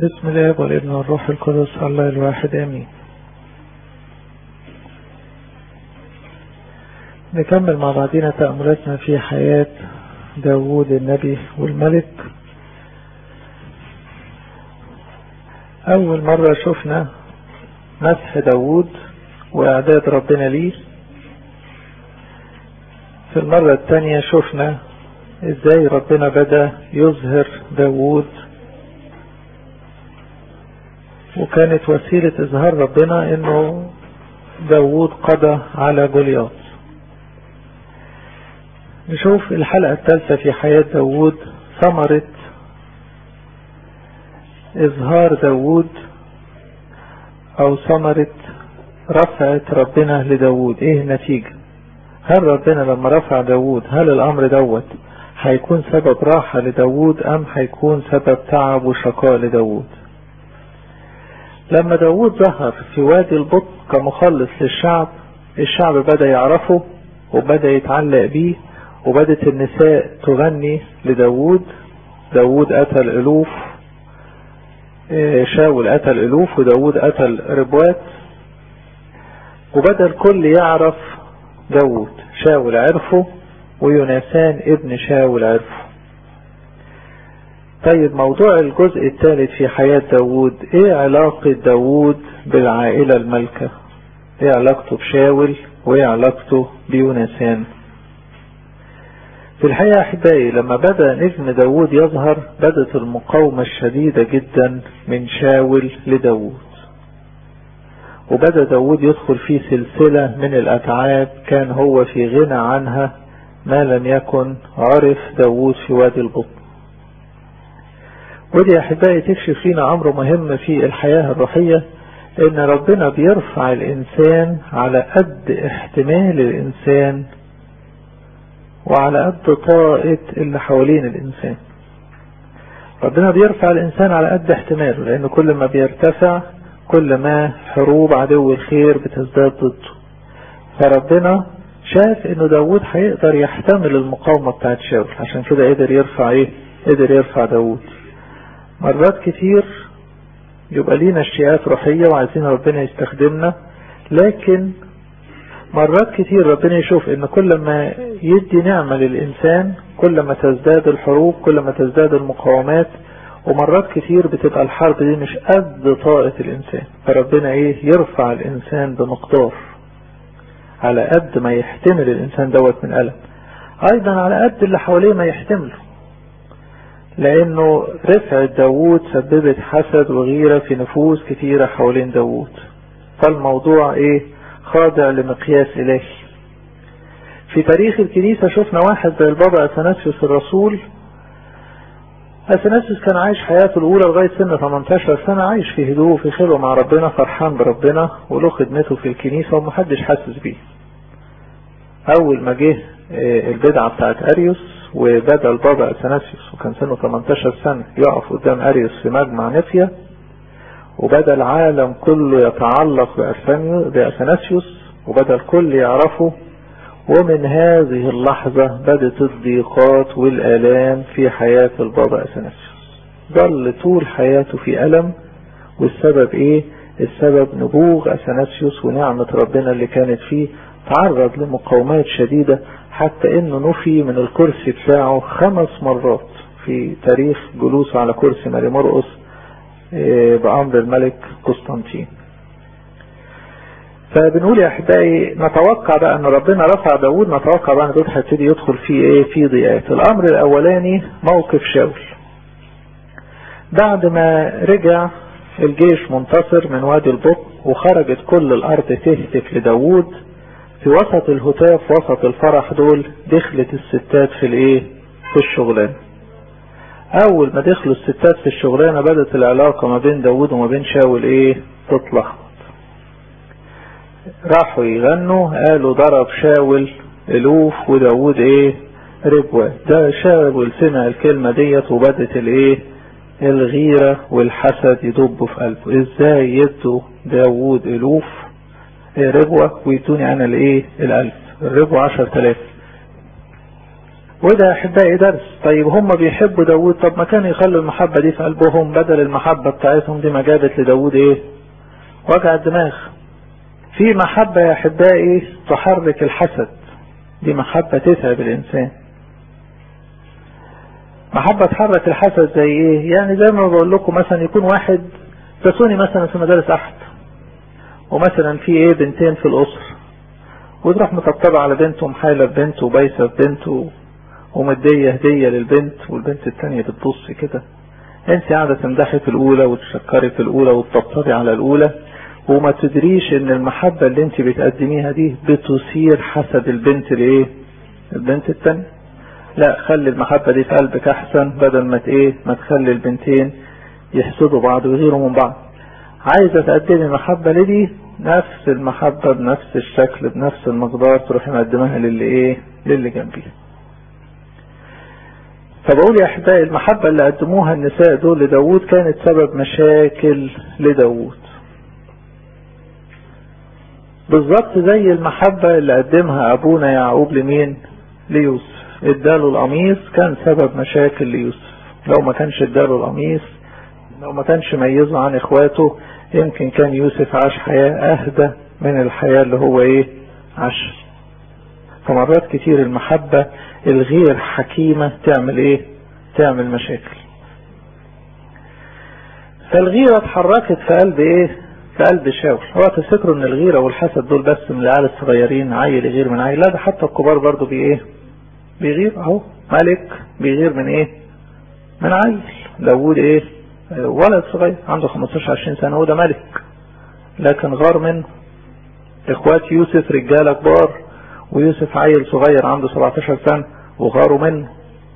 بسم الله والابن والروح القدس الله الواحد امين نكمل مع بعضنا تأملاتنا في حياة داوود النبي والملك أول مرة شفنا مسح داوود وإعداد ربنا ليه في المرة الثانية شفنا ازاي ربنا بدأ يظهر داوود وكانت وسيلة اظهار ربنا انه داوود قضى على جولياط نشوف الحلقة الثالثة في حياة داوود ثمرة اظهار داوود او ثمرة رفعة ربنا لداوود ايه النتيجة هل ربنا لما رفع داوود هل الامر دوت هيكون سبب راحة لداوود ام هيكون سبب تعب وشقاء لداوود لما داوود ظهر في وادي البط كمخلص للشعب الشعب بدأ يعرفه وبدأ يتعلق بيه وبدت النساء تغني لداوود داوود قتل ألوف شاول قتل ألوف وداوود قتل ربوات وبدأ الكل يعرف داوود شاول عرفه ويوناثان ابن شاول عرفه طيب موضوع الجزء الثالث في حياة داوود ايه علاقة داوود بالعائلة الملكة ايه علاقته بشاول وايه علاقته بيوناثان في الحقيقة احبائي لما بدأ نجم داوود يظهر بدت المقاومة الشديدة جدا من شاول لداوود وبدأ داوود يدخل في سلسلة من الأتعاب كان هو في غنى عنها ما لم يكن عرف داوود في وادي البطن ودي أحبائي تكشف لنا أمر مهم في الحياة الروحية إن ربنا بيرفع الإنسان على قد احتمال الإنسان وعلى قد طاقة اللي حوالين الإنسان ربنا بيرفع الإنسان على قد احتماله لأن كل ما بيرتفع كل ما حروب عدو الخير بتزداد ضده فربنا شاف انه داود هيقدر يحتمل المقاومة بتاعت شاول عشان كده قدر يرفع ايه قدر يرفع داود مرات كتير يبقى لينا اشتياقات روحية وعايزين ربنا يستخدمنا لكن مرات كتير ربنا يشوف ان كل ما يدي نعمة للإنسان كل ما تزداد الحروب كل ما تزداد المقاومات ومرات كتير بتبقى الحرب دي مش قد طاقة الإنسان فربنا ايه يرفع الإنسان بمقدار على قد ما يحتمل الإنسان دوت من ألم أيضا على قد اللي حواليه ما يحتمله لأنه رفعة داوود سببت حسد وغيرة في نفوس كتيرة حوالين داوود فالموضوع ايه خاضع لمقياس إلهي في تاريخ الكنيسة شفنا واحد زي البابا أثناسيوس الرسول أثناسيوس كان عايش حياته الأولى لغاية سن 18 سنة عايش في هدوء وفي خلوة مع ربنا فرحان بربنا وله خدمته في الكنيسة ومحدش حاسس بيه أول ما جه البدعة بتاعت أريوس وبدأ البابا أثناسيوس وكان سنه 18 سنة يقف قدام أريوس في مجمع نفيا وبدأ العالم كله يتعلق بأثناسيوس وبدأ الكل يعرفه ومن هذه اللحظة بدت الضيقات والآلام في حياة البابا أثناسيوس ظل طول حياته في ألم والسبب ايه السبب نبوغ أثناسيوس ونعمة ربنا اللي كانت فيه تعرض لمقاومات شديدة حتى انه نفي من الكرسي بتاعه خمس مرات في تاريخ جلوسه على كرسي ماري مرقس بأمر الملك قسطنطين فبنقول يا احبائي نتوقع بقى ان ربنا رفع داود نتوقع بقى ان داود هيبتدي يدخل في ايه في ضيقات الامر الاولاني موقف شاول بعد ما رجع الجيش منتصر من وادي البط وخرجت كل الارض تهتف لداود في وسط الهتاف وسط الفرح دول دخلت الستات في الايه في الشغلانه اول ما دخلوا الستات في الشغلانه بدت العلاقه ما بين داود وما بين شاول ايه تتلخبط راحوا يغنوا قالوا ضرب شاول الوف وداود ايه ربوة ده شاول سمع الكلمة ديت وبدت الايه الغيرة والحسد يدب في قلبه ازاي يدوا داود الوف ربوة ويدوني انا الايه الالف الربوة عشر تلاف وده احبائي درس طيب هم بيحبوا داود طب ما كانوا يخلوا المحبة دي في قلبهم بدل المحبة بتاعتهم دي ما جابت لداود ايه وجع الدماغ في محبة يا احبائي تحرك الحسد دي محبة تتعب الانسان محبة تحرك الحسد زي ايه يعني زي ما بقول لكم مثلا يكون واحد تسوني مثلا في مدارس احد ومثلا في ايه بنتين في الاسر وتروح مطبطبة على بنت ومحايلة ببنت وبايسة ببنت ومدية هدية للبنت والبنت التانية بتبص كده انت قاعدة تمدحي في الاولى وتشكري في الاولى وتطبطبي على الاولى وما تدريش ان المحبة اللي انت بتقدميها دي بتثير حسد البنت لايه البنت التانية لا خلي المحبة دي في قلبك احسن بدل ما ايه ما تخلي البنتين يحسدوا بعض ويغيروا من بعض عايزة تقدمي محبة لدي نفس المحبة بنفس الشكل بنفس المقدار تروحي مقدمها للي ايه للي جنبيها فبقول يا احبائي المحبة اللي قدموها النساء دول لداود كانت سبب مشاكل لداود بالظبط زي المحبة اللي قدمها ابونا يعقوب لمين ليوسف اداله القميص كان سبب مشاكل ليوسف لو ما كانش اداله القميص لو ما كانش ميزه عن اخواته يمكن كان يوسف عاش حياة اهدى من الحياة اللي هو ايه عاش فمرات كتير المحبة الغير حكيمة تعمل ايه تعمل مشاكل فالغيرة اتحركت في قلب ايه في قلب شاول هو تفتكروا ان الغيرة والحسد دول بس من العيال الصغيرين عيل يغير من عيل لا ده حتى الكبار برضو بي ايه بيغير اهو ملك بيغير من ايه من عيل داوود ايه ولد صغير عنده 15 20 سنة وده ملك لكن غار منه اخوات يوسف رجالة كبار ويوسف عيل صغير عنده 17 سنة وغاروا منه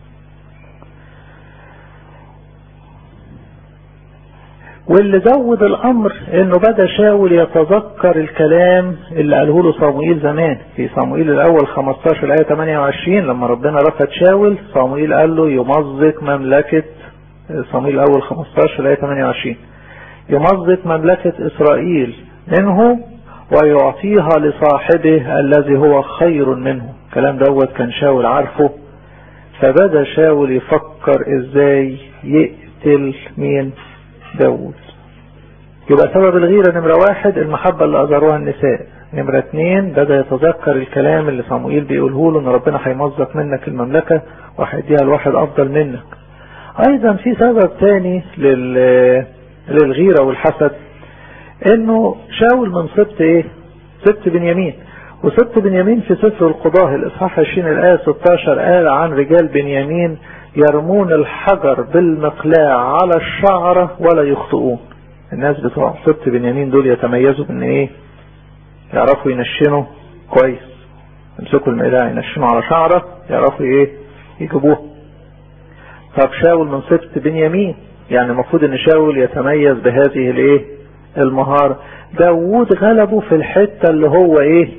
واللي زود الامر انه بدا شاول يتذكر الكلام اللي قاله له صموئيل زمان في صموئيل الاول 15 الايه 28 لما ربنا رفض شاول صموئيل قال له يمزق مملكه صموئيل الاول 15 الايه 28 يمزق مملكه اسرائيل منه ويعطيها لصاحبه الذي هو خير منه الكلام دوت كان شاول عارفه فبدا شاول يفكر ازاي يقتل مين داود يبقى سبب الغيرة نمرة واحد المحبة اللي أظهروها النساء نمرة اتنين بدأ يتذكر الكلام اللي صموئيل بيقوله له ان ربنا هيمزق منك المملكة وهيديها لواحد افضل منك ايضا في سبب تاني لل... للغيرة والحسد انه شاول من سبط ايه سبط بنيامين وسبط بنيامين في سفر القضاء الاصحاح 20 الايه 16 قال عن رجال بنيامين يرمون الحجر بالمقلاع على الشعرة ولا يخطئون الناس بتوع سبط بنيامين دول يتميزوا بان ايه يعرفوا ينشنوا كويس يمسكوا المقلاع ينشنوا على شعرة يعرفوا ايه يجيبوه طب شاول من سبط بنيامين يعني المفروض ان شاول يتميز بهذه الايه المهارة داوود غلبه في الحتة اللي هو ايه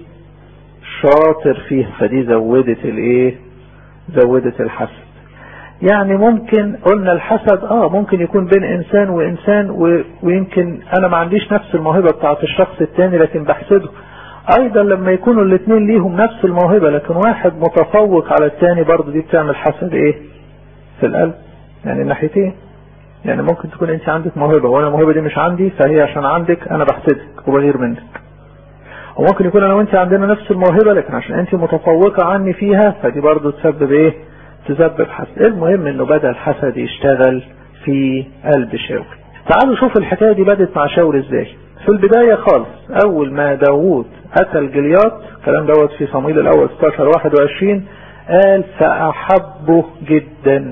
شاطر فيها فدي زودت الايه زودت الحسد يعني ممكن قلنا الحسد اه ممكن يكون بين انسان وانسان و... ويمكن انا ما عنديش نفس الموهبة بتاعت الشخص التاني لكن بحسده ايضا لما يكونوا الاثنين ليهم نفس الموهبة لكن واحد متفوق على التاني برضه دي بتعمل حسد ايه في القلب يعني الناحيتين يعني ممكن تكون انت عندك موهبة وانا الموهبة دي مش عندي فهي عشان عندك انا بحسدك وبغير منك وممكن يكون انا وانت عندنا نفس الموهبة لكن عشان انت متفوقة عني فيها فدي برضه تسبب ايه تسبب حسد المهم انه بدأ الحسد يشتغل في قلب شاول تعالوا شوف الحكاية دي بدت مع شاول ازاي في البداية خالص اول ما داوود قتل جليات الكلام دوت في صمويل الاول 16 21 قال فاحبه جدا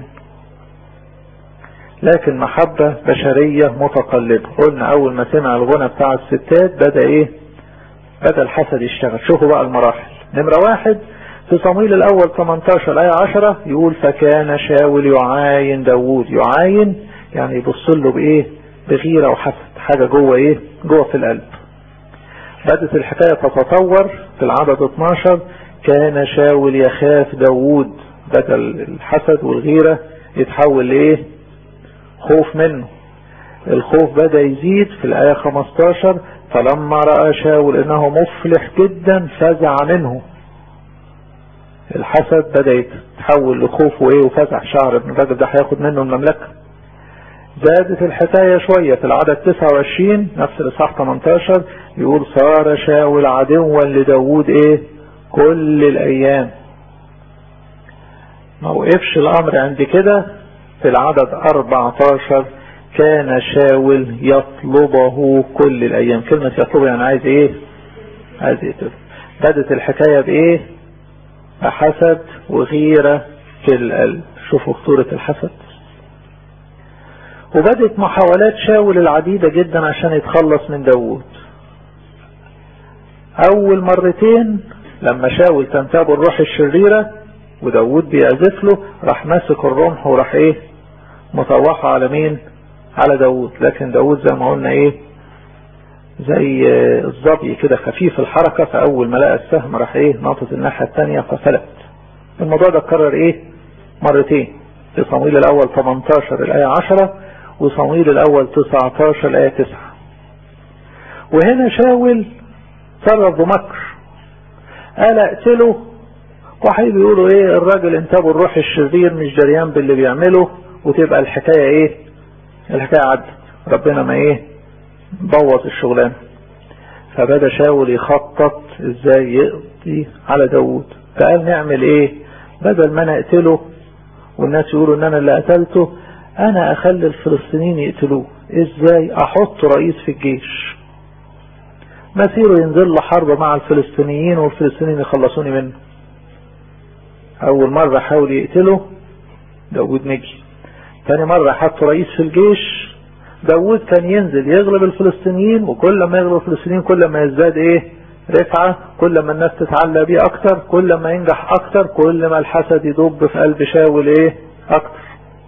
لكن محبة بشرية متقلبة قلنا اول ما سمع الغنى بتاع الستات بدأ ايه بدأ الحسد يشتغل شوفوا بقى المراحل نمرة واحد في صمويل الاول 18 ايه 10 يقول فكان شاول يعاين داوود يعاين يعني يبص له بايه بغيرة وحسد حاجة جوه ايه جوه في القلب بدأت الحكاية تتطور في العدد 12 كان شاول يخاف داوود بدل الحسد والغيرة يتحول لايه خوف منه الخوف بدأ يزيد في الآية 15 فلما رأى شاول انه مفلح جدا فزع منه الحسد بدأ يتحول لخوف وايه وفزع شعر ابن الراجل ده هياخد منه المملكة زادت الحكاية شوية في العدد 29 نفس الإصحاح 18 يقول صار شاول عدوا لداوود ايه كل الأيام ما وقفش الأمر عند كده في العدد 14 كان شاول يطلبه كل الأيام كلمة يطلبه يعني عايز ايه عايز يقتله بدت الحكاية بايه بحسد وغيرة في القلب شوفوا خطورة الحسد وبدت محاولات شاول العديدة جدا عشان يتخلص من داوود اول مرتين لما شاول تنتابه الروح الشريرة وداوود بيعزف له راح ماسك الرمح وراح ايه مطوحه على مين على داوود لكن داوود زي ما قلنا ايه زي الظبي كده خفيف الحركة فاول ما لقى السهم راح ايه ناطط الناحية التانية ففلت الموضوع ده اتكرر ايه مرتين في صمويل الاول 18 الاية 10 وصمويل الاول 19 الاية 9 وهنا شاول تصرف بمكر قال اقتله وحي بيقولوا ايه الراجل انتابه الروح الشرير مش جريان باللي بيعمله وتبقى الحكاية ايه الحكاية عدت ربنا ما ايه بوظ الشغلانة فبدأ شاول يخطط ازاي يقضي على داوود فقال نعمل ايه بدل ما انا اقتله والناس يقولوا ان انا اللي قتلته انا اخلي الفلسطينيين يقتلوه ازاي احط رئيس في الجيش مسيره ينزل له حرب مع الفلسطينيين والفلسطينيين يخلصوني منه اول مرة حاول يقتله داود نجي تاني مرة حط رئيس في الجيش داود كان ينزل يغلب الفلسطينيين وكل ما يغلب الفلسطينيين كل ما يزداد ايه رفعة كل ما الناس تتعلى بيه اكتر كل ما ينجح اكتر كل ما الحسد يدب في قلب شاول ايه اكتر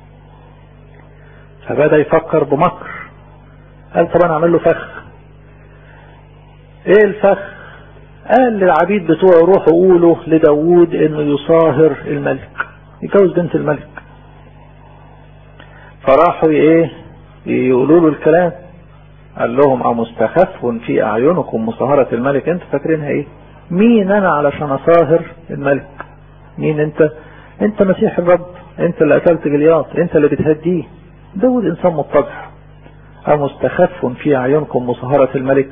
فبدأ يفكر بمكر قال طب انا اعمل له فخ ايه الفخ قال للعبيد بتوعه روحوا قولوا لداود انه يصاهر الملك يتجوز بنت الملك فراحوا ايه يقولوا له الكلام قال لهم امستخف في اعينكم مصاهرة الملك انت فاكرينها ايه مين انا علشان اصاهر الملك مين انت انت مسيح الرب انت اللي قتلت جلياط انت اللي بتهديه داود انسان متضح امستخف في اعينكم مصاهرة الملك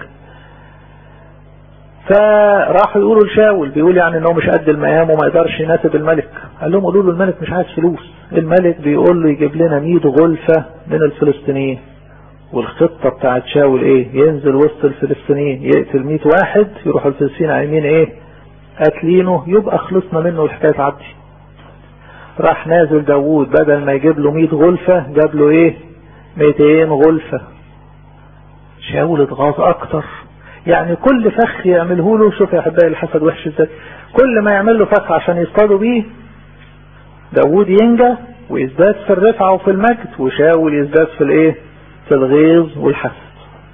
فراحوا يقولوا لشاول بيقول يعني انه مش قد المقام وما يقدرش يناسب الملك قال لهم قولوا له الملك مش عايز فلوس الملك بيقول له يجيب لنا 100 غلفة من الفلسطينيين والخطة بتاعت شاول ايه ينزل وسط الفلسطينيين يقتل 100 واحد يروحوا الفلسطينيين عايمين ايه قاتلينه يبقى خلصنا منه الحكاية تعدي راح نازل داوود بدل ما يجيب له 100 غلفة جاب له ايه 200 غلفة شاول اتغاظ اكتر يعني كل فخ يعمله له شوف يا احبائي الحسد وحش ازاي كل ما يعمل له فخ عشان يصطادوا بيه داوود ينجى ويزداد في الرفعة وفي المجد وشاول يزداد في الايه في الغيظ والحسد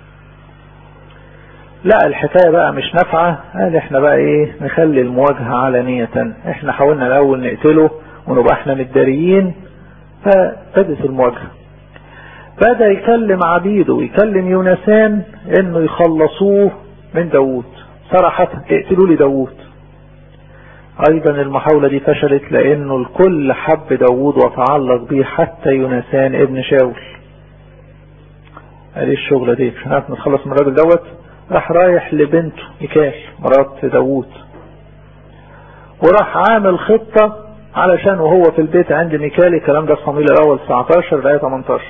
لا الحكاية بقى مش نافعة قال احنا بقى ايه نخلي المواجهة علنية احنا حاولنا الاول نقتله ونبقى احنا متداريين فبدت المواجهة بدأ يكلم عبيده ويكلم يونسان انه يخلصوه من داوود صراحة اقتلوا لي داوود ايضا المحاولة دي فشلت لانه الكل حب داوود وتعلق به حتى يونسان ابن شاول قال ايه الشغلة دي مش هنعرف نتخلص من الراجل دوت راح رايح لبنته ميكال مرات داوود وراح عامل خطة علشان وهو في البيت عند ميكال الكلام ده في صمويل الاول 19 لآية 18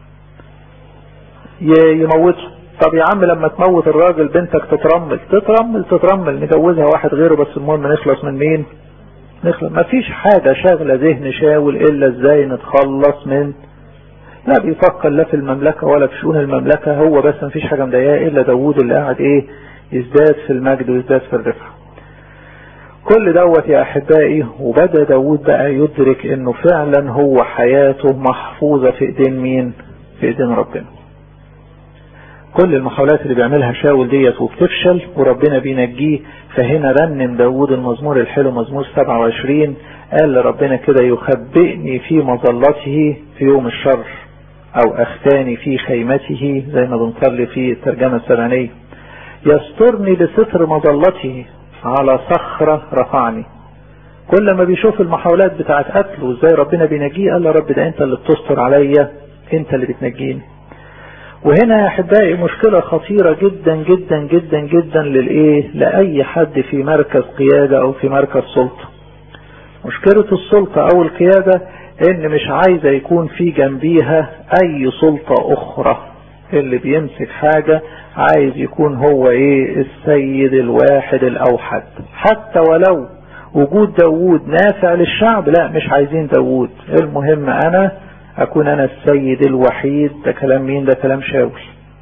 يموته طب يا عم لما تموت الراجل بنتك تترمل تترمل تترمل نجوزها واحد غيره بس المهم نخلص من مين نخلص ما فيش حاجة شاغلة ذهن شاول الا ازاي نتخلص من لا بيفكر لا في المملكة ولا في شؤون المملكة هو بس ما فيش حاجة مضايقاه الا داوود اللي قاعد ايه يزداد في المجد ويزداد في الرفعة كل دوت يا احبائي وبدأ داوود بقى يدرك انه فعلا هو حياته محفوظة في ايدين مين في ايدين ربنا كل المحاولات اللي بيعملها شاول ديت وبتفشل وربنا بينجيه فهنا رنم داود المزمور الحلو مزمور 27 قال لربنا كده يخبئني في مظلته في يوم الشر او اختاني في خيمته زي ما بنصلي في الترجمة السبعينية يسترني بستر مظلته على صخرة رفعني كل ما بيشوف المحاولات بتاعت قتله وازاي ربنا بينجيه قال له رب ده انت اللي بتستر عليا انت اللي بتنجيني وهنا يا احبائي مشكلة خطيرة جدا جدا جدا جدا للايه لأي حد في مركز قيادة او في مركز سلطة مشكلة السلطة او القيادة ان مش عايزة يكون في جنبيها اي سلطة اخرى اللي بيمسك حاجة عايز يكون هو ايه السيد الواحد الاوحد حتى ولو وجود داوود نافع للشعب لا مش عايزين داوود المهم انا اكون انا السيد الوحيد ده كلام مين ده كلام شاول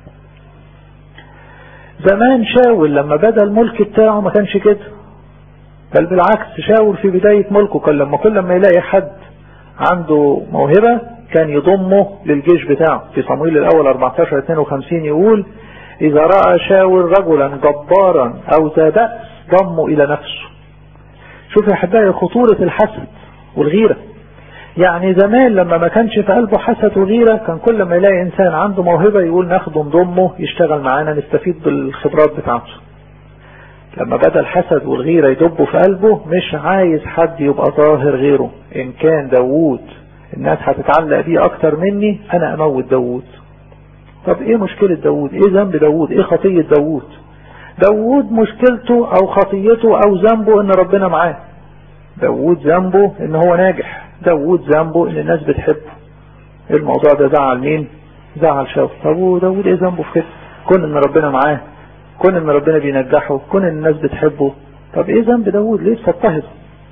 زمان شاول لما بدا الملك بتاعه ما كانش كده بل بالعكس شاول في بداية ملكه كان لما كل ما يلاقي حد عنده موهبة كان يضمه للجيش بتاعه في صمويل الاول 14 52 يقول اذا رأى شاول رجلا جبارا او ذا بأس ضمه الى نفسه شوف يا احبائي خطورة الحسد والغيرة يعني زمان لما ما كانش في قلبه حسد وغيرة كان كل ما يلاقي انسان عنده موهبة يقول ناخده نضمه يشتغل معانا نستفيد بالخبرات بتاعته لما بدا الحسد والغيرة يدبوا في قلبه مش عايز حد يبقى ظاهر غيره ان كان داوود الناس هتتعلق بيه اكتر مني انا اموت داوود طب ايه مشكلة داوود ايه ذنب داوود ايه خطية داوود داوود مشكلته او خطيته او ذنبه ان ربنا معاه داوود ذنبه ان هو ناجح داوود ذنبه ان الناس بتحبه الموضوع ده زعل مين زعل شاول طب داوود ايه ذنبه في كده كون ان ربنا معاه كون ان ربنا بينجحه كون ان الناس بتحبه طب ايه ذنب داوود ليه بتضطهده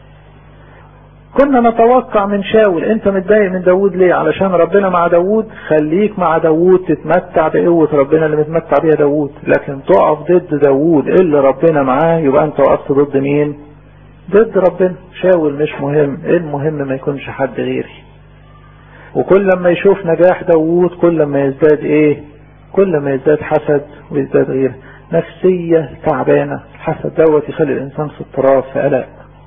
كنا نتوقع من شاول انت متضايق من داوود ليه علشان ربنا مع داوود خليك مع داوود تتمتع بقوة ربنا اللي متمتع بيها داوود لكن تقف ضد داوود اللي ربنا معاه يبقى انت وقفت ضد مين ضد ربنا شاول مش مهم المهم ما يكونش حد غيري وكل ما يشوف نجاح داوود كل ما يزداد ايه كل ما يزداد حسد ويزداد غيره نفسية تعبانة الحسد دوت يخلي الانسان في اضطراب في قلق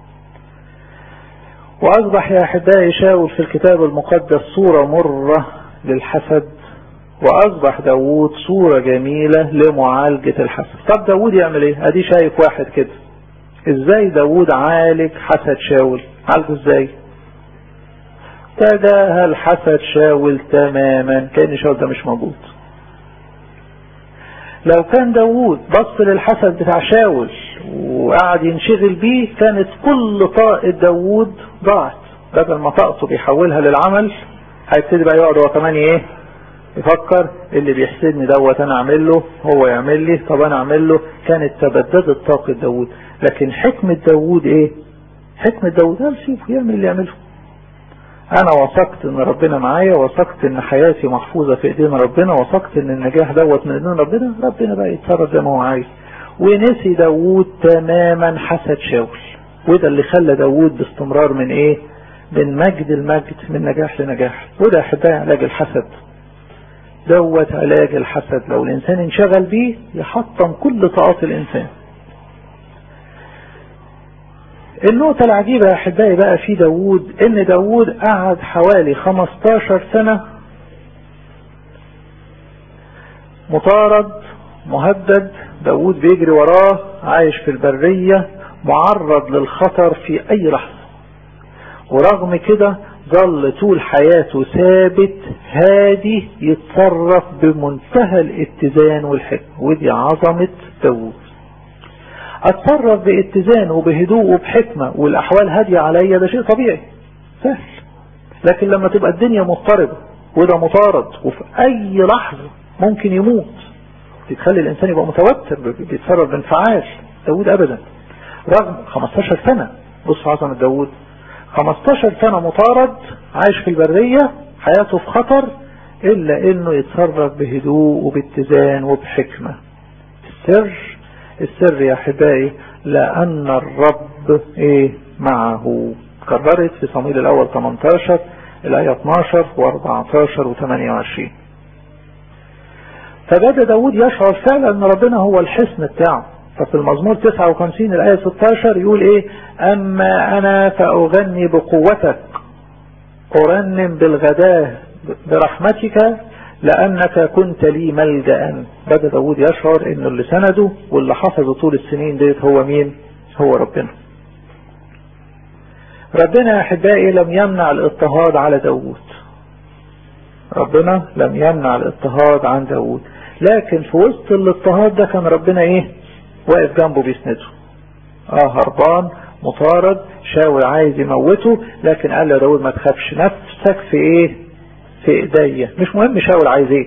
واصبح يا احبائي شاول في الكتاب المقدس صورة مرة للحسد واصبح داوود صورة جميلة لمعالجة الحسد طب داوود يعمل ايه ادي شايف واحد كده ازاي داوود عالج حسد شاول عالجه ازاي تجاهل حسد شاول تماما كان شاول ده مش موجود لو كان داوود بص للحسد بتاع شاول وقعد ينشغل بيه كانت كل طاقة داوود ضاعت بدل ما طاقته بيحولها للعمل هيبتدي بقى يقعد هو كمان ايه يفكر اللي بيحسدني دوت انا اعمل له هو يعمل لي طب انا اعمل له كانت تبددت طاقة داوود لكن حكمة داوود ايه حكمة داوود قال سيبه يعمل اللي يعمله انا وثقت ان ربنا معايا وثقت ان حياتي محفوظة في ايدين ربنا وثقت ان النجاح دوت من ايدين ربنا ربنا بقى يتصرف زي ما هو عايز ونسي داوود تماما حسد شاول وده اللي خلى داوود باستمرار من ايه من مجد المجد من نجاح لنجاح وده احبائي علاج الحسد دوت علاج الحسد لو الانسان انشغل بيه يحطم كل طاقات الانسان النقطة العجيبة يا احبائي بقى في داوود ان داوود قعد حوالي 15 سنة مطارد مهدد داوود بيجري وراه عايش في البرية معرض للخطر في اي لحظة ورغم كده ظل طول حياته ثابت هادي يتصرف بمنتهى الاتزان والحكمة ودي عظمة داوود اتصرف باتزان وبهدوء وبحكمة والاحوال هادية عليا ده شيء طبيعي سهل لكن لما تبقى الدنيا مضطربة وده مطارد وفي اي لحظة ممكن يموت تخلي الانسان يبقى متوتر بيتصرف بانفعال داود ابدا رغم 15 سنة بص عظمة داود 15 سنة مطارد عايش في البرية حياته في خطر الا انه يتصرف بهدوء وباتزان وبحكمة السر السر يا احبائي لان الرب ايه معه كررت في صمويل الاول 18 الاية 12 و14 و28 فبدا داود يشعر فعلا ان ربنا هو الحصن بتاعه ففي المزمور 59 الآية 16 يقول ايه اما انا فاغني بقوتك ارنم بالغداة برحمتك لانك كنت لي ملجأ بدا داود يشعر انه اللي سنده واللي حفظه طول السنين ديت هو مين هو ربنا ربنا يا أحبائي لم يمنع الاضطهاد على داود ربنا لم يمنع الاضطهاد عن داود لكن في وسط الاضطهاد ده كان ربنا ايه واقف جنبه بيسنده اه هربان مطارد شاول عايز يموته لكن قال له داود ما تخافش نفسك في ايه في ايديا مش مهم شاول عايز ايه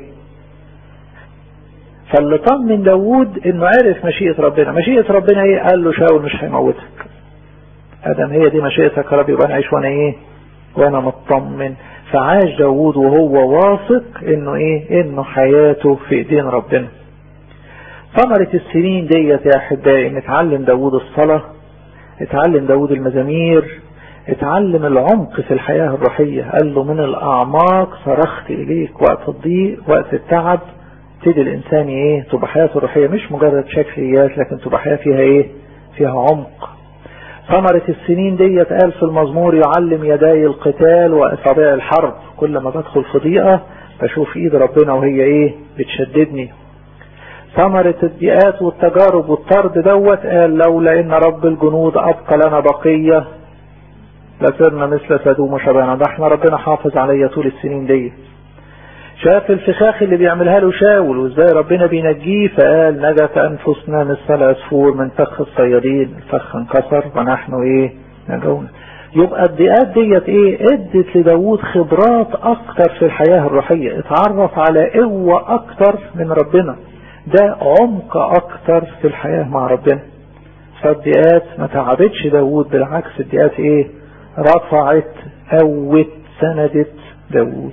فاللي طمن داود انه عرف مشيئة ربنا مشيئة ربنا ايه قال له شاول مش هيموتك ادم هي دي مشيئتك يا رب يبقى انا اعيش وانا ايه وانا مطمن فعاش داود وهو واثق انه ايه انه حياته في ايدين ربنا ثمرة السنين ديت يا احبائي ان اتعلم داود الصلاة اتعلم داود المزامير اتعلم العمق في الحياة الروحية قال له من الاعماق صرخت اليك وقت الضيق وقت التعب تدي الانسان ايه تبقى حياته الروحية مش مجرد شكليات لكن تبقى حياة فيها ايه فيها عمق ثمرة السنين ديت قال في المزمور يعلم يداي القتال وأصابع الحرب كل ما بدخل في ضيقة بشوف ايد ربنا وهي ايه بتشددني ثمرة الضيقات والتجارب والطرد دوت قال لولا ان رب الجنود ابقى لنا بقية لصرنا مثل سدوم وشبانا ده احنا ربنا حافظ عليا طول السنين ديت شاف الفخاخ اللي بيعملها له شاول وازاي ربنا بينجيه فقال نجت انفسنا مثل العصفور من فخ الصيادين الفخ انكسر ونحن ايه نجونا يبقى الضيقات ديت ايه ادت لداود خبرات اكتر في الحياة الروحية اتعرف على قوة اكتر من ربنا ده عمق اكتر في الحياة مع ربنا فالضيقات ما تعبتش داود بالعكس الضيقات ايه رفعت قوت سندت داود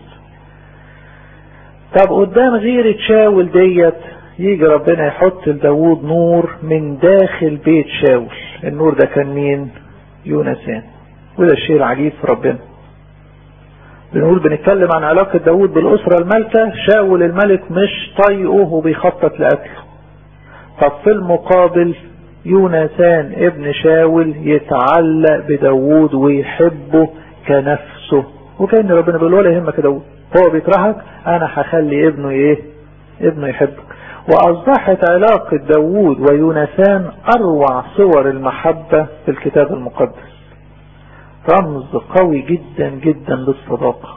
طب قدام غيرة شاول ديت يجي ربنا يحط لداود نور من داخل بيت شاول النور ده كان مين يونسان وده الشيء العجيب في ربنا بنقول بنتكلم عن علاقة داود بالأسرة الملكة شاول الملك مش طايقه وبيخطط لقتله طب في المقابل يونسان ابن شاول يتعلق بداود ويحبه كنفسه وكأن ربنا بيقول ولا يهمك يا داود هو بيكرهك انا هخلي ابنه ايه ابنه يحبك واصبحت علاقة داوود ويونسان اروع صور المحبة في الكتاب المقدس رمز قوي جدا جدا للصداقة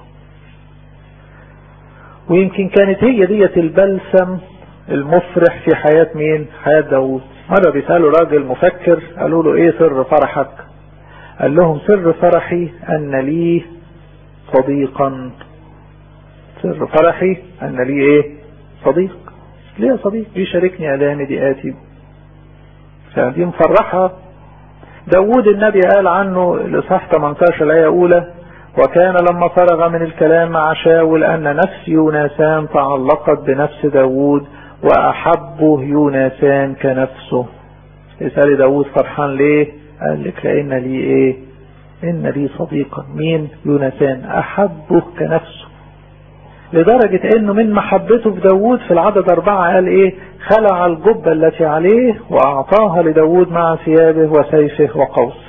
ويمكن كانت هي ديت البلسم المفرح في حياة مين حياة داوود مرة بيسألوا راجل مفكر قالوا له ايه سر فرحك قال لهم سر فرحي ان لي صديقا سر فرحي ان لي ايه صديق ليه صديق بيشاركني الامي ضيقاتي فدي مفرحة داود النبي قال عنه لصح 18 الآية أولى وكان لما فرغ من الكلام مع شاول أن نفس يوناسان تعلقت بنفس داود وأحبه يوناسان كنفسه اسألي داود فرحان ليه قال لك لأن لي ايه إن لي صديقا مين يوناسان أحبه كنفسه لدرجة انه من محبته في داود في العدد اربعة قال ايه خلع الجبة التي عليه واعطاها لداود مع ثيابه وسيفه وقوسه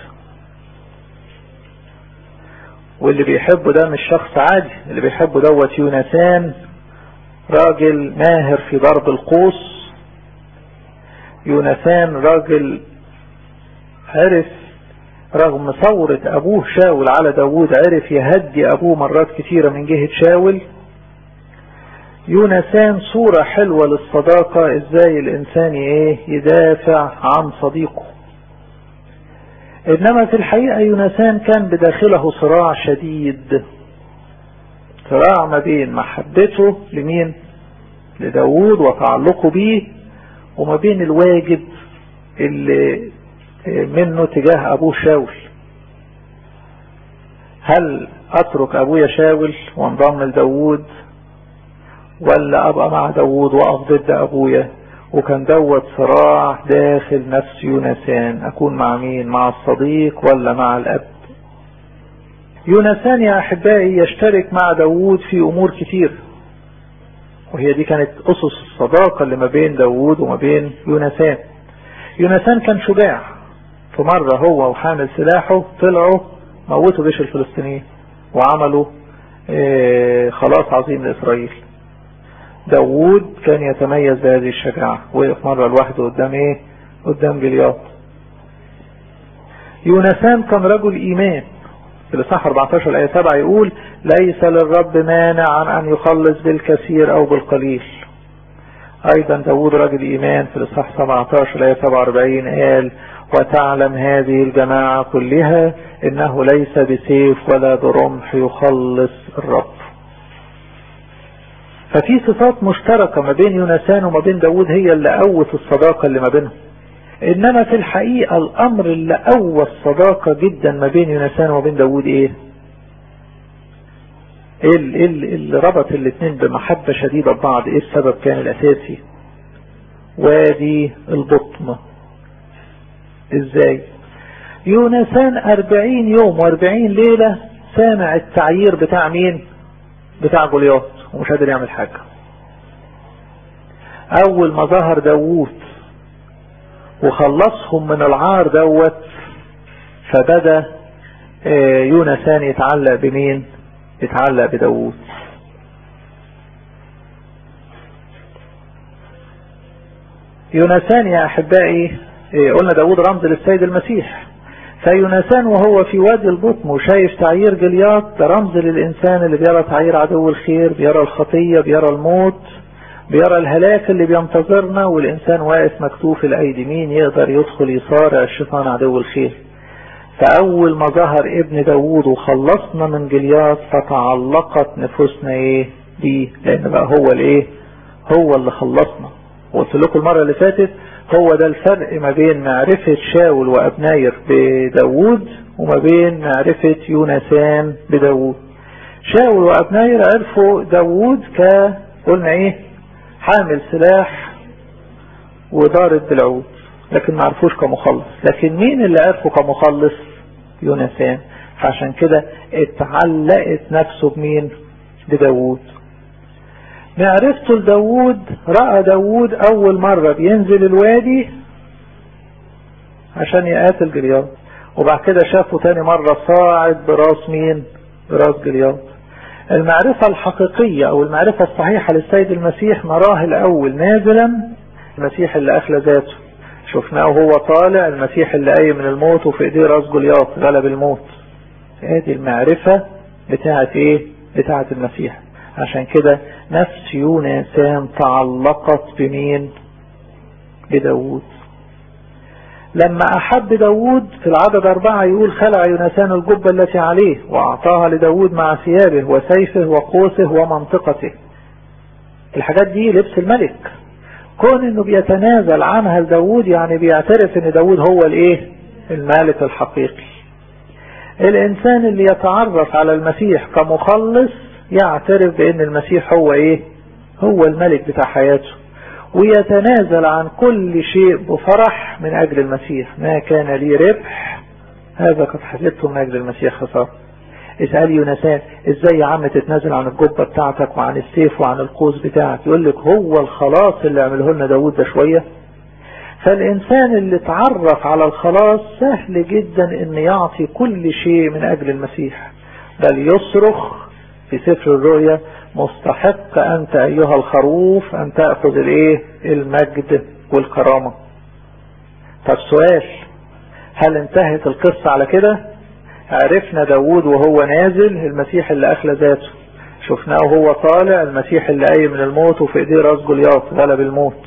واللي بيحبه ده مش شخص عادي اللي بيحبه دوت يونسان راجل ماهر في ضرب القوس يونسان راجل عرف رغم ثورة ابوه شاول على داود عرف يهدي ابوه مرات كتيرة من جهة شاول يونسان صورة حلوة للصداقة ازاي الانسان ايه يدافع عن صديقه انما في الحقيقة يونسان كان بداخله صراع شديد صراع ما بين محبته لمين لداود وتعلقه بيه وما بين الواجب اللي منه تجاه ابوه شاول هل اترك ابويا شاول وانضم لداود ولا ابقى مع داوود واقف ضد ابويا وكان دوت صراع داخل نفس يونسان اكون مع مين مع الصديق ولا مع الاب يونسان يا احبائي يشترك مع داوود في امور كتير وهي دي كانت اسس الصداقة اللي ما بين داوود وما بين يونسان يونسان كان شجاع في مرة هو وحامل سلاحه طلعوا موتوا جيش الفلسطينيين وعملوا ايه خلاص عظيم لاسرائيل داوود كان يتميز بهذه الشجاعة وقف مرة لوحده قدام ايه قدام جلياط يونسان كان رجل ايمان في الإصحاح 14 الآية 7 يقول ليس للرب مانع عن أن يخلص بالكثير أو بالقليل أيضا داود رجل إيمان في الإصحاح 17 الآية 47 قال وتعلم هذه الجماعة كلها إنه ليس بسيف ولا برمح يخلص الرب ففي صفات مشتركة ما بين يونسان وما بين داود هي اللي قوت الصداقة اللي ما بينهم انما في الحقيقة الامر اللي قوى الصداقة جدا ما بين يونسان وما بين داود ايه ايه اللي ربط الاثنين بمحبة شديدة ببعض ايه السبب كان الاساسي وادي البطن ازاي يونسان اربعين يوم واربعين ليلة سامع التعيير بتاع مين بتاع جولياط ومش قادر يعمل حاجة اول ما ظهر داوود وخلصهم من العار دوت فبدأ يونسان يتعلق بمين يتعلق بداوود يونسان يا احبائي قلنا داوود رمز للسيد المسيح فيونسان وهو في وادي البطن وشايف تعيير جلياط ده رمز للإنسان اللي بيرى تعيير عدو الخير بيرى الخطية بيرى الموت بيرى الهلاك اللي بينتظرنا والإنسان واقف مكتوف الأيدي مين يقدر يدخل يصارع الشيطان عدو الخير فأول ما ظهر ابن داوود وخلصنا من جلياط فتعلقت نفوسنا ايه بيه لأن بقى هو الايه هو اللي خلصنا وقلت لكم المرة اللي فاتت هو ده الفرق ما بين معرفة شاول وأبناير بداوود وما بين معرفة يونسان بداوود شاول وأبناير عرفوا داوود ك قلنا ايه حامل سلاح وضارب بالعود لكن ما عرفوش كمخلص لكن مين اللي عرفه كمخلص يونسان فعشان كده اتعلقت نفسه بمين بداوود معرفته لداوود رأى داوود أول مرة بينزل الوادي عشان يقاتل جلياط وبعد كده شافه تاني مرة صاعد براس مين براس جلياط المعرفة الحقيقية أو المعرفة الصحيحة للسيد المسيح نراه الأول نازلا المسيح اللي أخلى ذاته شفناه هو طالع المسيح اللي قايم من الموت وفي ايديه راس جلياط غلب الموت هذه المعرفة بتاعت ايه بتاعت المسيح عشان كده نفس يونسان تعلقت بمين بداود لما أحب داود في العدد أربعة يقول خلع يونسان الجبة التي عليه وأعطاها لداود مع ثيابه وسيفه وقوسه ومنطقته الحاجات دي لبس الملك كون انه بيتنازل عنها لداود يعني بيعترف ان داود هو الايه المالك الحقيقي الانسان اللي يتعرف على المسيح كمخلص يعترف بان المسيح هو ايه هو الملك بتاع حياته ويتنازل عن كل شيء بفرح من اجل المسيح ما كان لي ربح هذا قد حسبته من اجل المسيح خسارة اسأل يونسان ازاي يا عم تتنازل عن الجبة بتاعتك وعن السيف وعن القوس بتاعك يقول لك هو الخلاص اللي عمله لنا داود ده شوية فالإنسان اللي اتعرف على الخلاص سهل جدا ان يعطي كل شيء من أجل المسيح بل يصرخ في سفر الرؤيا مستحق أنت أيها الخروف أن تأخذ الإيه المجد والكرامة طب سؤال هل انتهت القصة على كده عرفنا داود وهو نازل المسيح اللي أخلى ذاته شفناه وهو طالع المسيح اللي قايم من الموت وفي ايديه راس جلياط غلب الموت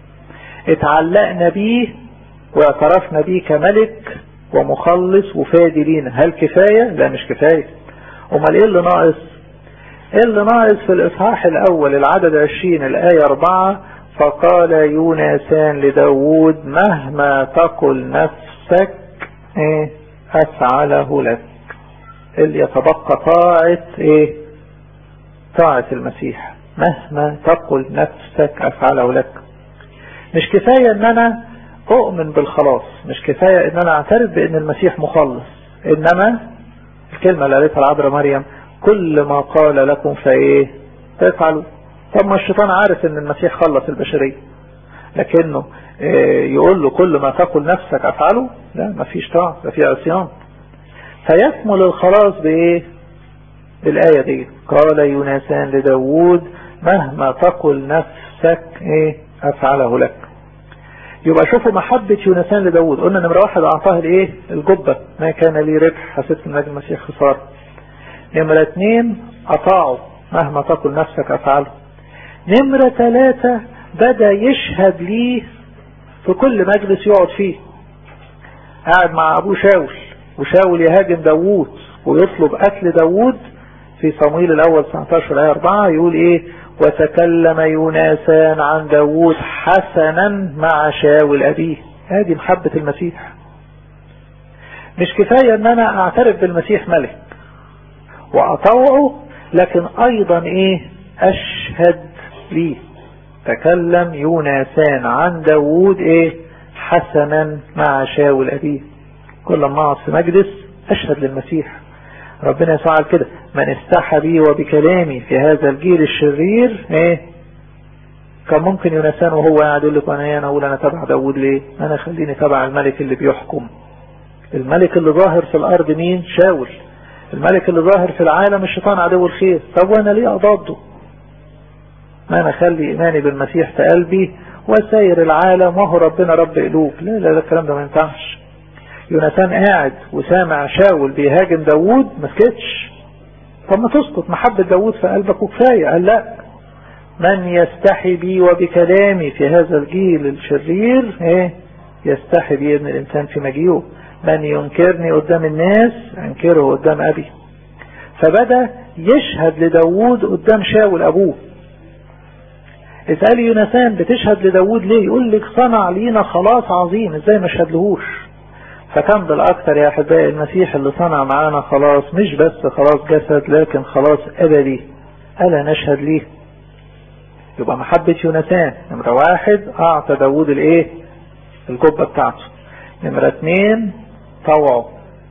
اتعلقنا بيه واعترفنا بيه كملك ومخلص وفادي لينا هل كفاية لا مش كفاية امال ايه اللي ناقص ايه اللي ناقص في الاصحاح الاول العدد عشرين الاية اربعة فقال يونسان لداود مهما تقل نفسك ايه افعله لك اللي يتبقى طاعة ايه طاعة المسيح مهما تقل نفسك افعله لك مش كفاية ان انا اؤمن بالخلاص مش كفاية ان انا اعترف بان المسيح مخلص انما الكلمة اللي قالتها العذراء مريم كل ما قال لكم فايه تفعلوا طب ما الشيطان عارف ان المسيح خلص البشرية لكنه إيه يقول له كل ما تقل نفسك افعله لا ما فيش طاعة ده في عصيان فيكمل الخلاص بايه بالاية دي قال يونسان لداود مهما تقل نفسك ايه افعله لك يبقى شوفوا محبة يونسان لداود قلنا نمرة واحد اعطاه الايه الجبة ما كان لي ربح حسبت من اجل المسيح خسارة نمرة اثنين اطاعوا مهما تقل نفسك افعله نمرة ثلاثة بدأ يشهد ليه في كل مجلس يقعد فيه قاعد مع ابوه شاول وشاول يهاجم داوود ويطلب قتل داوود في صمويل الاول 19 ايه 4 يقول ايه وتكلم يوناسان عن داوود حسنا مع شاول ابيه هذه محبة المسيح مش كفاية ان انا اعترف بالمسيح ملك واطوعه لكن ايضا ايه اشهد ليه تكلم يوناسان عن داوود ايه حسنا مع شاول ابيه كل ما اقعد في مجلس اشهد للمسيح ربنا يفعل كده من استحى بي وبكلامي في هذا الجيل الشرير ايه كان ممكن يونسان وهو قاعد يقول لك انا انا اقول انا تبع داوود ليه انا خليني تبع الملك اللي بيحكم الملك اللي ظاهر في الارض مين شاول الملك اللي ظاهر في العالم الشيطان عدو الخير طب وانا ليه اضاده ما انا اخلي ايماني بالمسيح في قلبي وساير العالم وهو ربنا رب قلوب لا لا لا الكلام ده ما ينفعش يونسان قاعد وسامع شاول بيهاجم داوود ما سكتش طب ما تسكت محبة داوود في قلبك وكفاية قال لا من يستحي بي وبكلامي في هذا الجيل الشرير ايه يستحي بي ابن الانسان في مجيئه من ينكرني قدام الناس انكره قدام ابي فبدأ يشهد لداوود قدام شاول ابوه اسألي يونسان بتشهد لداود ليه يقول لك صنع لينا خلاص عظيم ازاي ما شهدلهوش فكان بالاكثر يا احبائي المسيح اللي صنع معانا خلاص مش بس خلاص جسد لكن خلاص ابدي الا نشهد ليه يبقى محبة يونسان نمرة واحد اعطى داود الايه الجبة بتاعته نمرة اتنين طوعه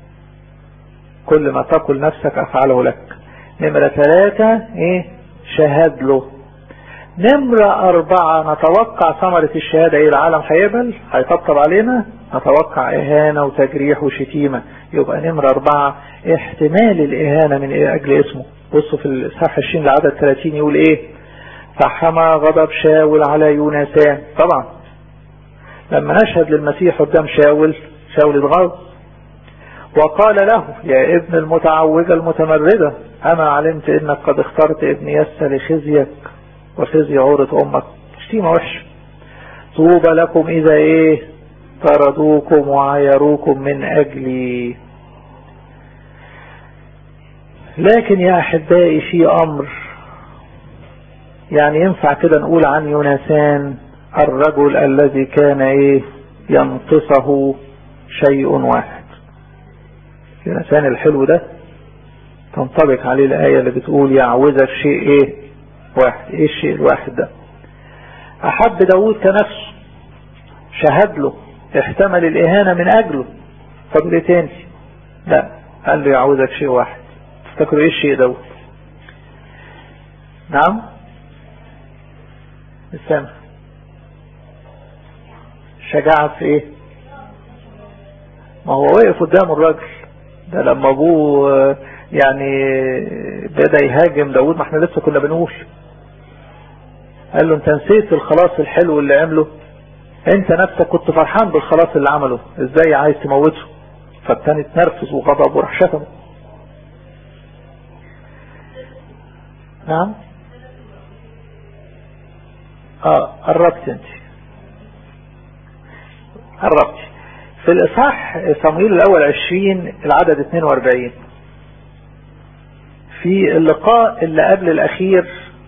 كل ما تقل نفسك افعله لك نمرة ثلاثة ايه شهد له نمرة أربعة نتوقع ثمرة الشهادة إيه العالم هيقبل هيطبطب علينا نتوقع إهانة وتجريح وشتيمة يبقى نمرة أربعة احتمال الإهانة من أجل اسمه بصوا في الإصحاح 20 لعدد 30 يقول إيه فحمى غضب شاول على يونسان طبعا لما نشهد للمسيح قدام شاول شاول اتغاظ وقال له يا ابن المتعوجة المتمردة أما علمت إنك قد اخترت ابن يسى لخزيك وخزي عورة أمك شتيمة وحشة طوبى لكم إذا إيه طردوكم وعيروكم من أجلي لكن يا أحبائي في أمر يعني ينفع كده نقول عن يونسان الرجل الذي كان إيه ينقصه شيء واحد يونسان الحلو ده تنطبق عليه الآية اللي بتقول يعوزك شيء إيه واحد ايه الشيء الواحد ده احب داود كنفسه شهد له احتمل الاهانة من اجله طب ليه تاني لا قال له يعوزك شيء واحد تفتكروا ايه الشيء دوت نعم السمع شجاعة في ايه ما هو وقف قدام الراجل ده لما ابوه يعني بدأ يهاجم داود ما احنا لسه كنا بنقول قال له انت نسيت الخلاص الحلو اللي عمله انت نفسك كنت فرحان بالخلاص اللي عمله ازاي عايز تموته فالتاني اتنرفز وغضب وراح شتمه نعم اه قربت انت قربت في الاصحاح صمويل الاول عشرين العدد 42 في اللقاء اللي قبل الاخير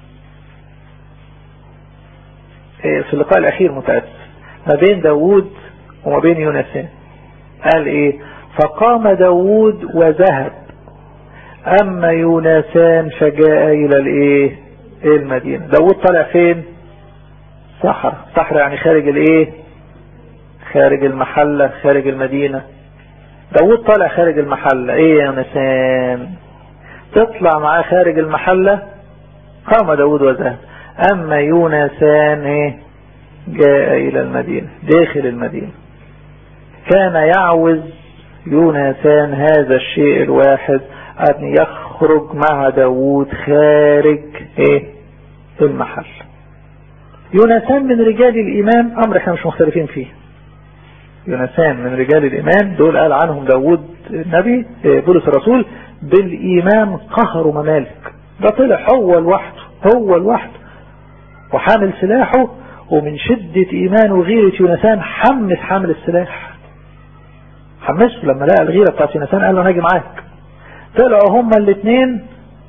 في اللقاء الاخير متأسف ما بين داوود وما بين يونسان قال ايه فقام داوود وذهب اما يونسان فجاء الى الايه المدينة داوود طالع فين صحراء صحراء يعني خارج الايه خارج المحلة خارج المدينة داوود طالع خارج المحلة ايه يا يونسان تطلع معاه خارج المحلة قام داود وذهب اما يونسان ايه جاء الى المدينة داخل المدينة كان يعوز يونسان هذا الشيء الواحد ان يخرج مع داود خارج ايه المحل يونسان من رجال الإيمان أمر احنا مش مختلفين فيه يونسان من رجال الإيمان دول قال عنهم داود النبي بولس الرسول بالإيمان قهروا ممالك ده طلع هو لوحده هو لوحده وحامل سلاحه ومن شدة إيمان وغيرة يونسان حمس حامل السلاح حمسه لما لقى الغيرة بتاعت يونسان قال له ناجي معاك طلعوا هما الاثنين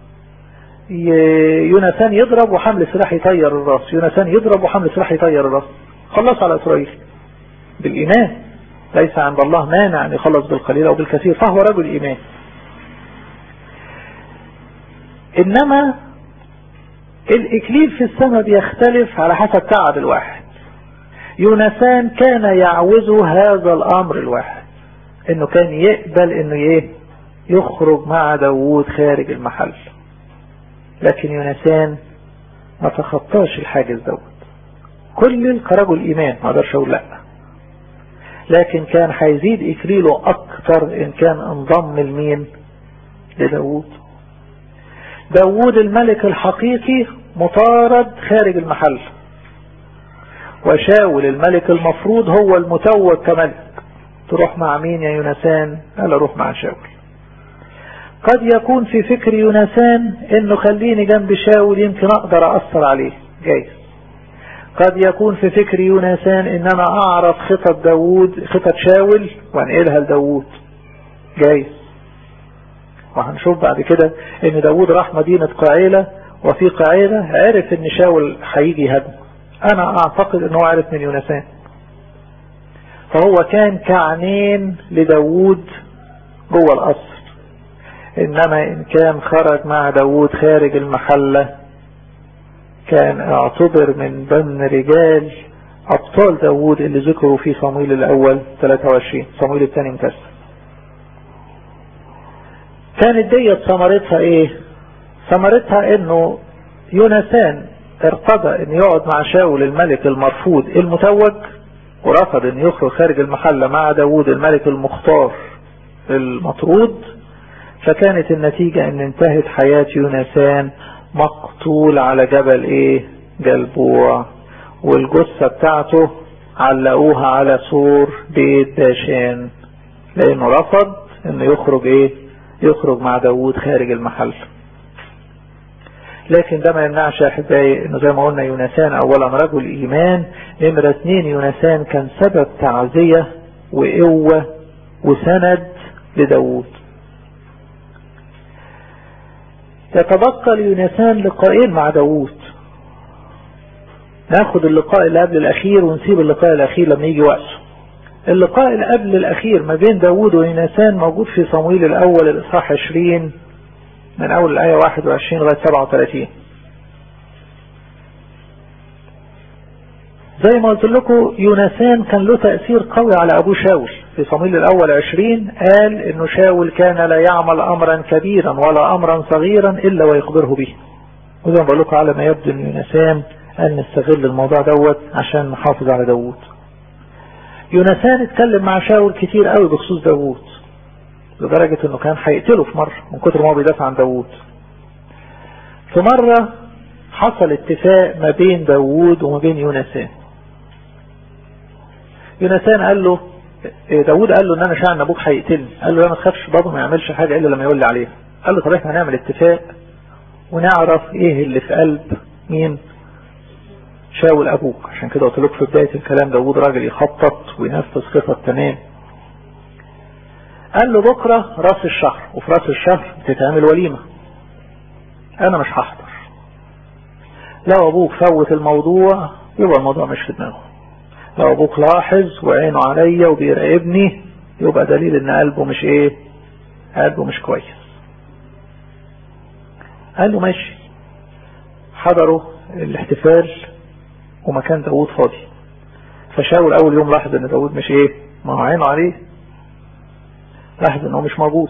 يونسان يضرب وحمل السلاح يطير الراس يونسان يضرب وحمل السلاح يطير الراس خلص على إسرائيل بالإيمان ليس عند الله مانع أن يخلص بالقليل أو بالكثير فهو رجل إيمان إنما الإكليل في السماء بيختلف على حسب تعب الواحد يونسان كان يعوز هذا الأمر الواحد إنه كان يقبل إنه إيه يخرج مع داوود خارج المحل لكن يونسان ما تخطاش الحاجز دوت كل كرجل إيمان ما اقدرش أقول لأ لكن كان هيزيد إكليله أكتر إن كان انضم لمين لداوود داوود الملك الحقيقي مطارد خارج المحل وشاول الملك المفروض هو المتوج كملك تروح مع مين يا يونسان قال اروح مع شاول قد يكون في فكر يونسان انه خليني جنب شاول يمكن اقدر اثر عليه جايز قد يكون في فكر يونسان ان انا اعرف خطط داوود خطط شاول وانقلها لداوود جايز وهنشوف بعد كده ان داوود راح مدينة قعيلة وفي قعيلة عرف ان شاول هيجي يهاجمه انا اعتقد ان هو عرف من يونسان فهو كان كعنين لداوود جوه القصر انما ان كان خرج مع داوود خارج المحلة كان اعتبر من ضمن رجال ابطال داوود اللي ذكروا في صمويل الاول 23 صمويل الثاني مكسر كانت ديت ثمرتها ايه ثمرتها انه يونسان ارتضى ان يقعد مع شاول الملك المرفوض المتوج ورفض ان يخرج خارج المحلة مع داوود الملك المختار المطرود فكانت النتيجة ان انتهت حياة يونسان مقتول على جبل ايه جلبوع والجثة بتاعته علقوها على سور بيت داشان لانه رفض انه يخرج ايه يخرج مع داوود خارج المحل لكن ده ما يمنعش يا احبائي انه زي ما قلنا يونسان اولا رجل ايمان نمرة اتنين يونسان كان سبب تعزية وقوة وسند لداوود يتبقى ليونسان لقاءين مع داوود ناخد اللقاء اللي قبل الاخير ونسيب اللقاء الاخير لما يجي وقته اللقاء اللي قبل الاخير ما بين داوود ويونسان موجود في صمويل الاول الاصحاح 20 من اول الايه 21 لغايه 37 زي ما قلت لكم يونسان كان له تأثير قوي على ابوه شاول في صمويل الاول 20 قال انه شاول كان لا يعمل امرا كبيرا ولا امرا صغيرا الا ويخبره به وزي ما بقول لكم على ما يبدو ان يونسان قال نستغل الموضوع دوت عشان نحافظ على داوود يونسان اتكلم مع شاول كتير قوي بخصوص داوود لدرجة انه كان هيقتله في مرة من كتر ما هو بيدافع عن داوود في مرة حصل اتفاق ما بين داوود وما بين يونسان يونسان قال له داوود قال له ان انا شاعر ان ابوك هيقتلني قال له لا ما تخافش بابا ما يعملش حاجة الا لما يقول لي عليها قال له طب احنا هنعمل اتفاق ونعرف ايه اللي في قلب مين شاول ابوك عشان كده قلت لك في بداية الكلام داوود راجل يخطط وينفذ خطط تمام قال له بكرة راس الشهر وفي راس الشهر بتتعمل وليمة انا مش هحضر لو ابوك فوت الموضوع يبقى الموضوع مش في دماغه لو ابوك لاحظ وعينه عليا وبيراقبني يبقى دليل ان قلبه مش ايه قلبه مش كويس قال له ماشي حضروا الاحتفال ومكان داوود فاضي فشاول اول يوم لاحظ ان داوود مش ايه ما هو عينه عليه لاحظ ان هو مش موجود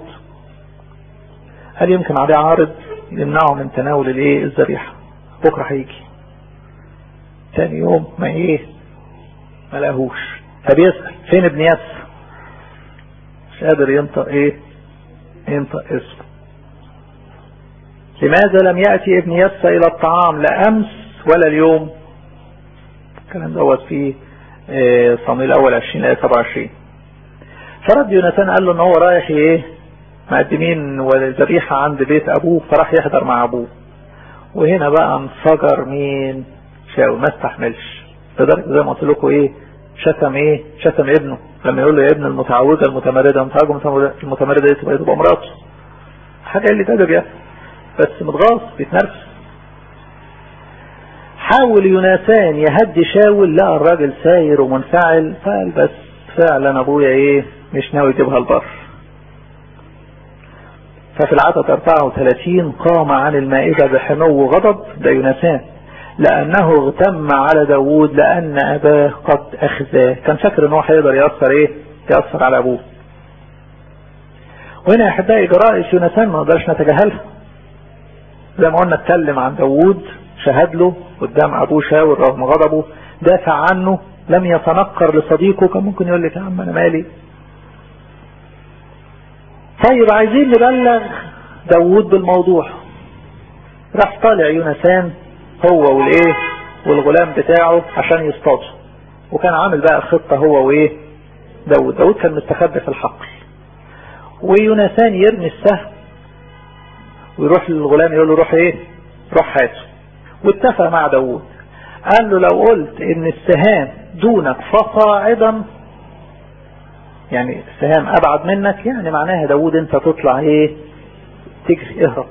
هل يمكن عليه عارض يمنعه من تناول الايه الذبيحه بكره هيجي تاني يوم ما ايه ما لقاهوش فبيسأل فين ابن ياس مش قادر ينطق ايه ينطق اسمه لماذا لم يأتي ابن يس الى الطعام لا امس ولا اليوم الكلام دوت في صمويل الاول 20 ايه 27 فرد يوناثان قال له ان هو رايح ايه مقدمين والذبيحة عند بيت ابوه فراح يحضر مع ابوه وهنا بقى انفجر مين شاول ما استحملش لدرجة زي ما قلت لكم ايه شتم ايه شتم ابنه لما يقول له يا ابن المتعوجة المتمردة المتعوجة المتمردة دي تبقى تبقى مراته حاجة اللي تدب يعني بس متغاظ بيتنرفز حاول يوناثان يهدي شاول لقى الراجل ساير ومنفعل فقال بس فعلا ابويا ايه مش ناوي يجيبها البر ففي العدد 34 قام عن المائدة بحنو غضب ده يوناثان لأنه اغتم على داوود لأن أباه قد أخذاه كان فاكر ان هو هيقدر يأثر ايه يأثر على أبوه وهنا يا أحبائي جرائس يوناثان ما نقدرش نتجاهلها زي ما قلنا اتكلم عن داوود شهد له قدام أبوه شاول رغم غضبه دافع عنه لم يتنكر لصديقه كان ممكن يقول لك يا عم أنا مالي طيب عايزين نبلغ داوود بالموضوع راح طالع يوناثان هو والايه والغلام بتاعه عشان يصطادوا وكان عامل بقى خطة هو وايه داود داود كان مستخبي في الحقل ويوناثان يرمي السهم ويروح للغلام يقول له روح ايه روح هاته واتفق مع داود قال له لو قلت ان السهام دونك فصاعدا يعني السهام ابعد منك يعني معناها داود انت تطلع ايه تجري اهرب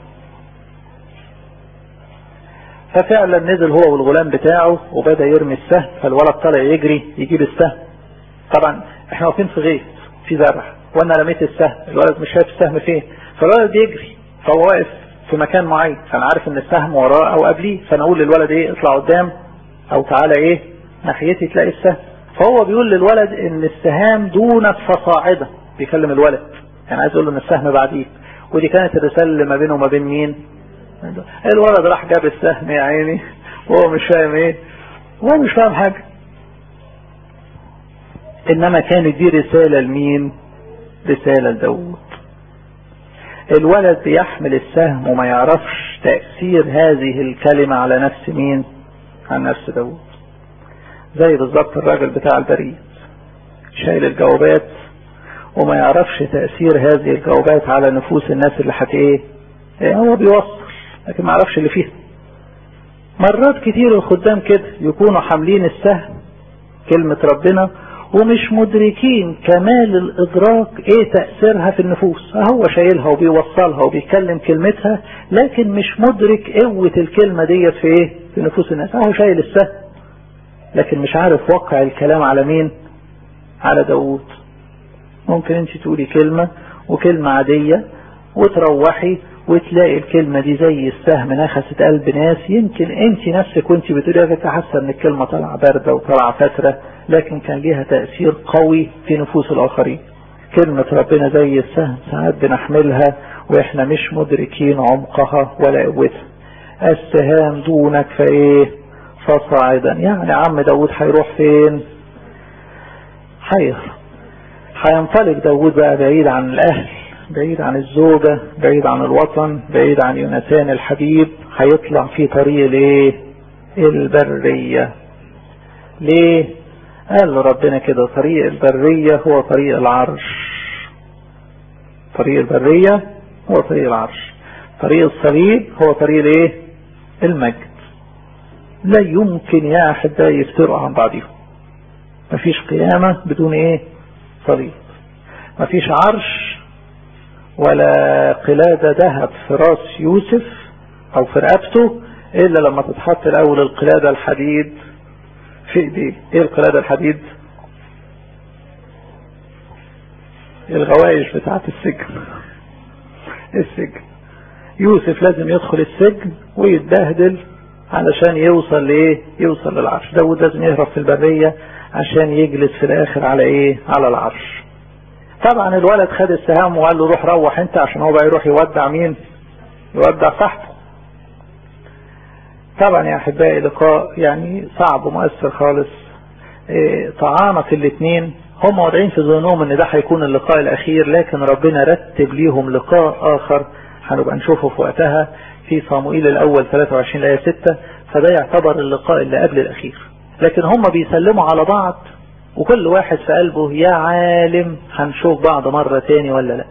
ففعلا نزل هو والغلام بتاعه وبدأ يرمي السهم فالولد طلع يجري يجيب السهم طبعا احنا واقفين في غيط في زرع وانا رميت السهم الولد مش شايف السهم فين فالولد بيجري فهو واقف في مكان معين فانا عارف ان السهم وراه او قبليه فانا اقول للولد ايه اطلع قدام او تعالى ايه ناحيتي تلاقي السهم فهو بيقول للولد ان السهام دونك فصاعدة بيكلم الولد يعني عايز اقول له ان السهم بعديه ودي كانت الرسالة اللي ما بينه وما بين مين الولد راح جاب السهم يا عيني وهو مش فاهم ايه وهو مش فاهم حاجة انما كانت دي رسالة لمين رسالة لداود الولد بيحمل السهم وما يعرفش تأثير هذه الكلمة على نفس مين على نفس داود زي بالظبط الراجل بتاع البريد شايل الجوابات وما يعرفش تأثير هذه الجوابات على نفوس الناس اللي حت ايه هو بيوصل لكن ما يعرفش اللي فيها مرات كتير الخدام كده يكونوا حاملين السهم كلمة ربنا ومش مدركين كمال الإدراك ايه تأثيرها في النفوس هو شايلها وبيوصلها وبيتكلم كلمتها لكن مش مدرك قوة الكلمة ديت في ايه في نفوس الناس هو شايل السهم لكن مش عارف وقع الكلام على مين على داوود ممكن انت تقولي كلمة وكلمة عادية وتروحي وتلاقي الكلمة دي زي السهم نخست قلب ناس يمكن انت نفسك وانت بتقولي كنت حاسة ان الكلمة طالعة باردة وطالعة فترة لكن كان ليها تأثير قوي في نفوس الآخرين كلمة ربنا زي السهم ساعات بنحملها واحنا مش مدركين عمقها ولا قوتها السهام دونك فايه فصاعدا يعني عم داود هيروح فين حير هينطلق داود بقى بعيد عن الاهل بعيد عن الزوجة بعيد عن الوطن بعيد عن يوناتان الحبيب هيطلع في طريق الايه البرية ليه قال له ربنا كده طريق البرية هو طريق العرش طريق البرية هو طريق العرش طريق الصليب هو طريق الايه المجد لا يمكن يا احبائي يفترقوا عن بعضهم مفيش قيامة بدون ايه صليب مفيش عرش ولا قلادة ذهب في راس يوسف او في رقبته الا لما تتحط الاول القلادة الحديد في ايديه ايه القلادة الحديد الغوايش بتاعت السجن السجن يوسف لازم يدخل السجن ويتبهدل علشان يوصل لايه يوصل للعرش داود لازم يهرب في البرية عشان يجلس في الاخر على ايه على العرش طبعا الولد خد السهام وقال له روح روح انت عشان هو بقى يروح يودع مين يودع صاحبه طبعا يا احبائي لقاء يعني صعب ومؤثر خالص إيه طعانة الاثنين هم واضعين في ذهنهم ان ده هيكون اللقاء الاخير لكن ربنا رتب ليهم لقاء اخر هنبقى نشوفه في وقتها في صاموئيل الاول 23 ايه 6 فده يعتبر اللقاء اللي قبل الاخير لكن هم بيسلموا على بعض وكل واحد في قلبه يا عالم هنشوف بعض مرة تاني ولا لا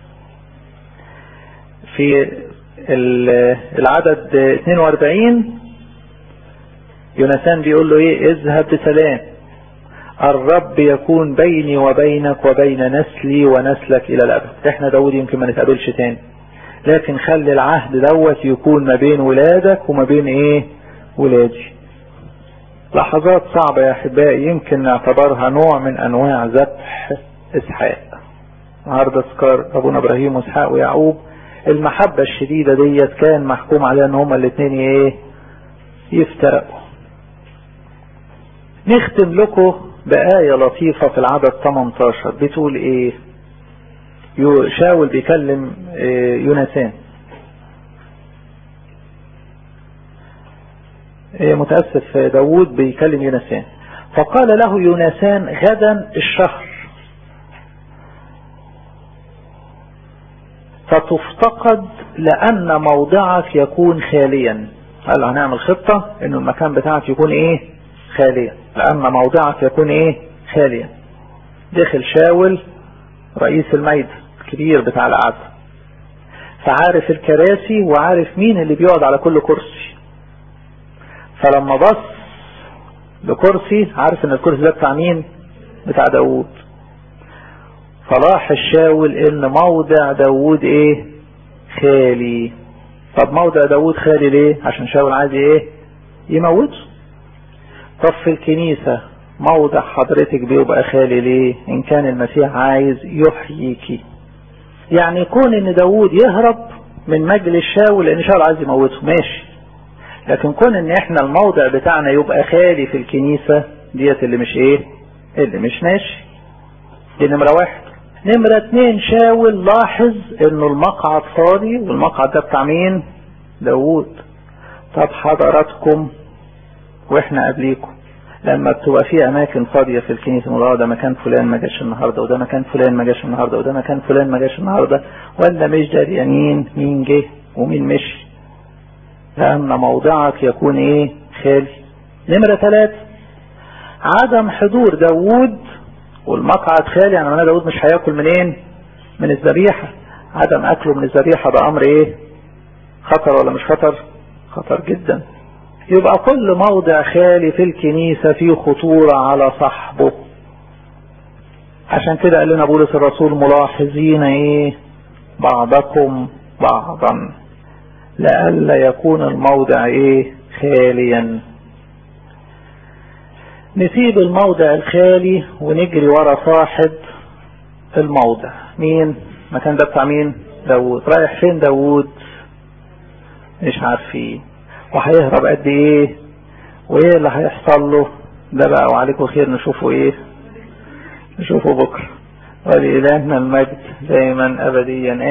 في العدد 42 يونسان بيقول له ايه اذهب بسلام الرب يكون بيني وبينك وبين نسلي ونسلك الى الابد احنا داود يمكن ما نتقابلش تاني لكن خلي العهد دوت يكون ما بين ولادك وما بين ايه ولادي لحظات صعبة يا احبائي يمكن نعتبرها نوع من انواع ذبح اسحاق النهارده اذكار ابونا ابراهيم واسحاق ويعقوب المحبة الشديدة ديت كان محكوم عليها ان هما الاثنين ايه يفترقوا نختم لكم بآية لطيفة في العدد 18 بتقول ايه شاول بيكلم يونسان متأسف داود بيكلم يونسان فقال له يونسان غدا الشهر فتفتقد لأن موضعك يكون خاليا قال له هنعمل خطة انه المكان بتاعك يكون ايه خاليا لأن موضعك يكون ايه خاليا دخل شاول رئيس الميدة الكبير بتاع القعدة فعارف الكراسي وعارف مين اللي بيقعد على كل كرسي فلما بص لكرسي عارف ان الكرسي ده بتاع مين بتاع داوود فلاح الشاول ان موضع داوود ايه خالي طب موضع داوود خالي ليه عشان شاول عايز ايه يموته طب في الكنيسة موضع حضرتك بيبقى خالي ليه ان كان المسيح عايز يحييكي يعني كون ان داوود يهرب من مجلس شاول لان شاول عايز يموته ماشي لكن كون ان احنا الموضع بتاعنا يبقى خالي في الكنيسة ديت اللي مش ايه اللي مش ماشي دي نمرة واحد نمرة اتنين شاول لاحظ انه المقعد فاضي والمقعد ده بتاع مين داوود طب حضراتكم واحنا قبليكم لما بتبقى في اماكن فاضيه في الكنيسه نقول ده مكان فلان ما جاش النهارده وده مكان فلان ما جاش النهارده وده مكان فلان ما جاش النهارده ولا مش دريانين مين جه ومين مشي لان موضعك يكون ايه خالي نمرة ثلاثة عدم حضور داوود والمقعد خالي يعني معناه داوود مش هياكل منين من الذبيحة عدم اكله من الذبيحة ده امر ايه خطر ولا مش خطر خطر جدا يبقى كل موضع خالي في الكنيسة فيه خطورة على صاحبه عشان كده قال لنا بولس الرسول ملاحظين ايه بعضكم بعضا لئلا يكون الموضع ايه خاليا نسيب الموضع الخالي ونجري ورا صاحب الموضع مين المكان ده بتاع مين داوود رايح فين داوود مش عارفين وهيهرب قد ايه وايه اللي هيحصل له ده بقى وعليكم خير نشوفه ايه نشوفه بكره ولإلهنا المجد دائما ابديا